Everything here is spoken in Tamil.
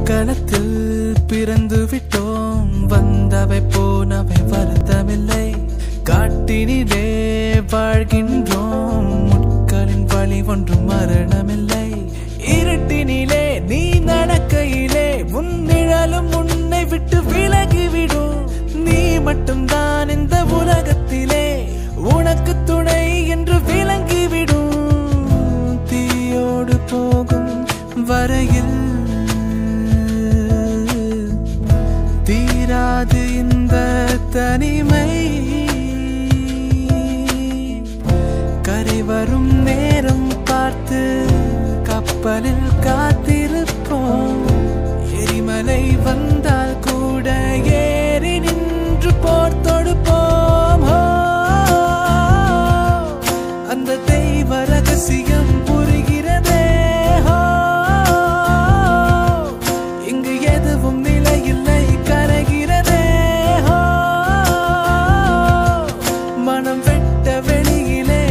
போர்க்களத்தில் பிறந்து விட்டோம் வந்தவை போனவை வருத்தமில்லை காட்டினிலே வாழ்கின்றோம் முட்களின் வழி ஒன்றும் மரணமில்லை இருட்டினிலே நீ நடக்கையிலே உன் நிழலும் உன்னை விட்டு விலகிவிடும் நீ மட்டும்தான் இந்த உலகத்திலே உனக்கு துணை என்று விளங்கிவிடும் தீயோடு போகும் வரையில் தீராது இந்த தனிமை கரை வரும் நேரம் பார்த்து கப்பலில் காத்திருப்போம் எரிமலை வந்தால் கூட ஏறி நின்று போர் தொடுப்போம் ஹோ! அந்த தெய்வ ரகசியம் புரிகிறதே ஹோ! இங்கு எதுவும் நிலையில்லை கரைகிறதே ஹோ! மனம் வெட்ட வெளியிலே